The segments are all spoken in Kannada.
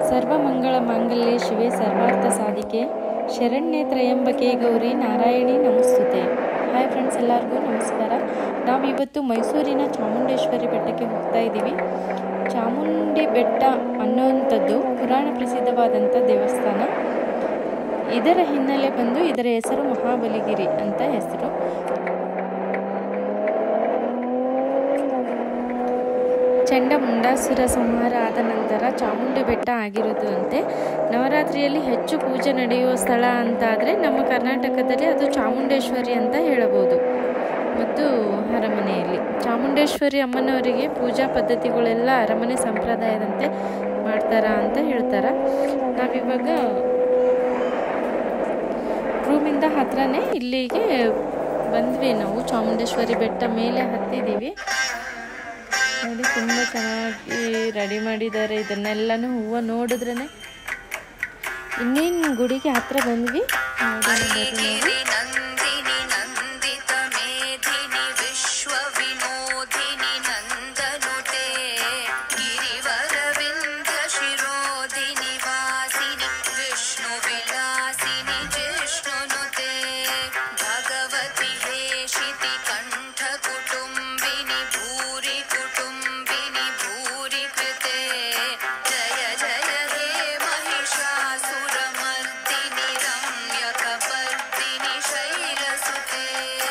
ಸರ್ವಮಂಗಳ ಮಾಂಗಲ್ಯೆ ಶಿವೆ ಸರ್ವಾರ್ಥ ಸಾಧಿಕೆ ಶರಣ್ಯೆ ತ್ರಯಂಬಕೆ ಗೌರಿ ನಾರಾಯಣಿ ನಮಸ್ತುತೆ ಹಾಯ್ ಫ್ರೆಂಡ್ಸ್ ಎಲ್ಲರಿಗೂ ನಮಸ್ಕಾರ ನಾವಿವತ್ತು ಮೈಸೂರಿನ ಚಾಮುಂಡೇಶ್ವರಿ ಬೆಟ್ಟಕ್ಕೆ ಹೋಗ್ತಾ ಇದ್ದೀವಿ ಚಾಮುಂಡಿ ಬೆಟ್ಟ ಅನ್ನುವಂಥದ್ದು ಪುರಾಣ ಪ್ರಸಿದ್ಧವಾದಂಥ ದೇವಸ್ಥಾನ ಇದರ ಹಿನ್ನೆಲೆ ಬಂದು ಇದರ ಹೆಸರು ಮಹಾಬಲಿಗಿರಿ ಅಂತ ಹೆಸರು ಚಂಡಮುಂಡಾಸುರ ಸಂಹಾರ ಆದ ನಂತರ ಚಾಮುಂಡಿ ಬೆಟ್ಟ ಆಗಿರುತ್ತಂತೆ ನವರಾತ್ರಿಯಲ್ಲಿ ಹೆಚ್ಚು ಪೂಜೆ ನಡೆಯುವ ಸ್ಥಳ ಅಂತಾದರೆ ನಮ್ಮ ಕರ್ನಾಟಕದಲ್ಲಿ ಅದು ಚಾಮುಂಡೇಶ್ವರಿ ಅಂತ ಹೇಳಬಹುದು ಮತ್ತು ಅರಮನೆಯಲ್ಲಿ ಚಾಮುಂಡೇಶ್ವರಿ ಅಮ್ಮನವರಿಗೆ ಪೂಜಾ ಪದ್ಧತಿಗಳೆಲ್ಲ ಅರಮನೆ ಸಂಪ್ರದಾಯದಂತೆ ಮಾಡ್ತಾರ ಅಂತ ಹೇಳ್ತಾರ ನಾವಿವಾಗ ರೂಮಿಂದ ಹತ್ರನೇ ಇಲ್ಲಿಗೆ ಬಂದ್ವಿ ನಾವು ಚಾಮುಂಡೇಶ್ವರಿ ಬೆಟ್ಟ ಮೇಲೆ ಹತ್ತಿದ್ದೀವಿ ನೋಡಿ ತುಂಬ ಚೆನ್ನಾಗಿ ರೆಡಿ ಮಾಡಿದ್ದಾರೆ ಇದನ್ನೆಲ್ಲನೂ ಹೂವು ನೋಡಿದ್ರೇ ಇನ್ನೇನು ಗುಡಿಗೆ ಹತ್ರ ಬಂದ್ವಿ ನೋಡೋಣ ಬರ್ರಿ ನಾವು. गिरि नन्दिनि नन्दित मेधिनि विश्वविनोदिनि नन्दनुते गिरिवरविन्ध्य शिरोधिनि वासिनि विष्णुविलासिनि जिष्णुनुते भगवति हेशिति कण्ठकुटुम्बिनि भूरि कुटुम्बिनि भूरि कृते जय जय हे महिषासुरमर्दिनि रम्यकपर्दिनि शैलसुते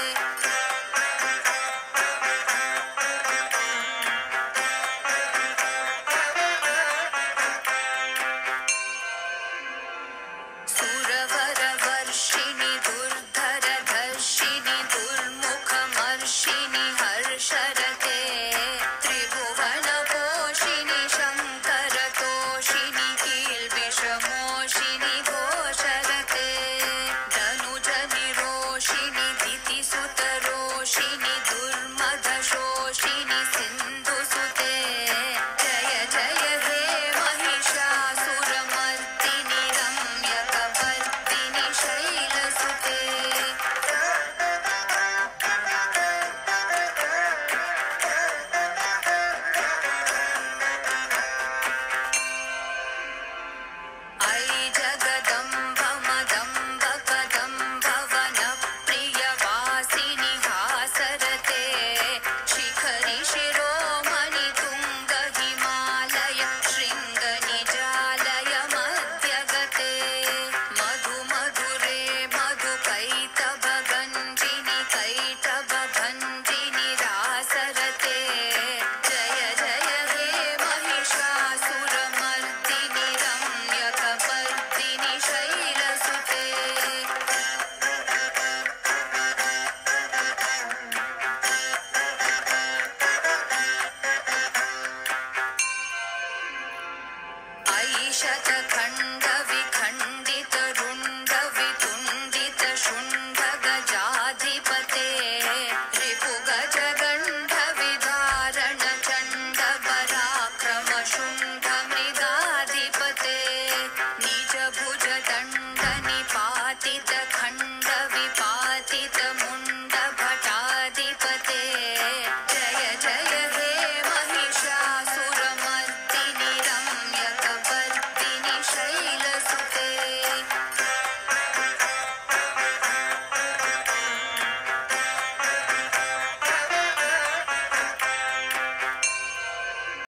सुरवरवर्षिणि दुर्धरधर्षिणि दुर्मुखमर्षिणि हर्षरते त्रिभुवनपोषिणि शङ्करतोषिणि कील्बिषमोषिणि घोषरते धनुजनिरोषिणि दितिसुतरोषिणि दुर्मदशोषिणि सिन्धुसुते जय जय हे महिषासुरमर्दिनि रम्यकपर्दिनि शैलसुते ऐ जगदम्ब मदम्ब कदम्ब वनप्रियवासिनि हासरते शिखरि शिरोमणि तुङ्ग हिमालय शृङ्गनिजालय मध्यगते मधु मधुरे मधु कैतभ गञ्जिनि कैतभ भञ्जिनि रासरते जय जय हे महिषासुरमर्दिनि रम्यकपर्दिनि शैलसुते ऐशतखण्ड विखण्डित रुण्ड वितुण्डित शुण्ड गजाधिपते रिपुगज गण्ड विधारण चण्ड पराक्रम शुण्ड